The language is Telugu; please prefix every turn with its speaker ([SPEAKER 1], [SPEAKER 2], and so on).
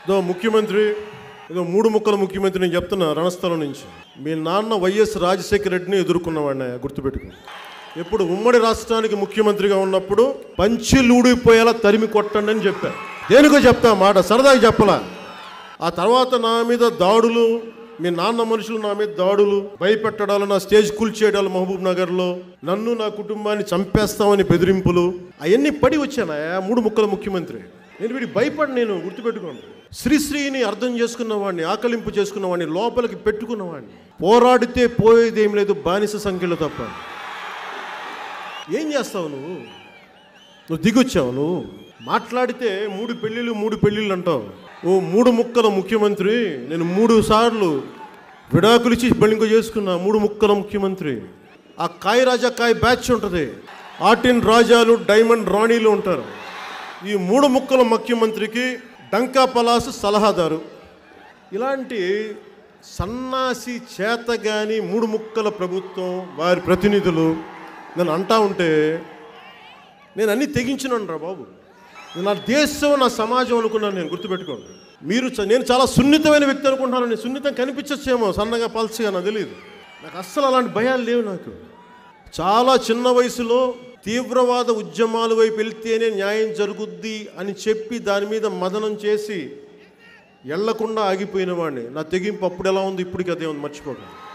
[SPEAKER 1] ఏదో ముఖ్యమంత్రి ఏదో మూడు ముక్కల ముఖ్యమంత్రి నేను చెప్తున్నా రణస్థలం నుంచి మీ నాన్న వైఎస్ రాజశేఖర రెడ్డిని ఎదుర్కొన్నవాడిని గుర్తుపెట్టుకుని ఎప్పుడు ఉమ్మడి రాష్ట్రానికి ముఖ్యమంత్రిగా ఉన్నప్పుడు పంచిలూడిపోయేలా తరిమి కొట్టండి అని చెప్పా దేనికో చెప్తా మాట సరదాగా చెప్పలా ఆ తర్వాత నా మీద దాడులు మీ నాన్న మనుషులు నా మీద దాడులు భయపెట్టడాలు నా స్టేజ్ కూల్చేయడాలు మహబూబ్ నగర్లో నన్ను నా కుటుంబాన్ని చంపేస్తామని బెదిరింపులు అవన్నీ పడి వచ్చాను మూడు ముక్కల ముఖ్యమంత్రి నేను వీడి భయపడి నేను గుర్తుపెట్టుకోండి శ్రీశ్రీని అర్థం చేసుకున్నవాడిని ఆకలింపు చేసుకున్నవాడిని లోపలికి పెట్టుకున్నవాడిని పోరాడితే పోయేదేం లేదు బానిస సంఖ్యలో తప్ప ఏం చేస్తావు నువ్వు నువ్వు దిగొచ్చావు నువ్వు మాట్లాడితే మూడు పెళ్ళిళ్ళు మూడు పెళ్ళిళ్ళు అంటావు ఓ మూడు ముక్కల ముఖ్యమంత్రి నేను మూడు సార్లు విడాకులు ఇచ్చి పెళ్ళింకో చేసుకున్నా మూడు ముక్కల ముఖ్యమంత్రి ఆ కాయ రాజా కాయ బ్యాచ్ ఉంటుంది ఆర్టిన్ రాజాలు డైమండ్ రాణీలు ఉంటారు ఈ మూడు ముక్కల ముఖ్యమంత్రికి డంకా పలాసు సలహాదారు ఇలాంటి సన్నాసి చేతగాని మూడు ముక్కల ప్రభుత్వం వారి ప్రతినిధులు నేను అంటా ఉంటే నేను అన్ని తెగించినాను రా బాబు నేను నా దేశం నా సమాజం అనుకున్నాను నేను గుర్తుపెట్టుకోండి మీరు చ- నేను చాలా సున్నితమైన వ్యక్తి అనుకుంటున్నాను నేను సున్నితం కనిపించచ్చేమో సన్నగా పల్చగా నాకు తెలియదు నాకు అస్సలు అలాంటి భయాలు లేవు నాకు చాలా చిన్న వయసులో తీవ్రవాద ఉద్యమాల వైపు వెళ్తేనే న్యాయం జరుగుద్ది అని చెప్పి దాని మీద మదనం చేసి ఎళ్లకుండా ఆగిపోయిన వాడిని నా తెగింపు అప్పుడు ఎలా ఉంది ఇప్పటికి అదే ఉంది మర్చిపోకండి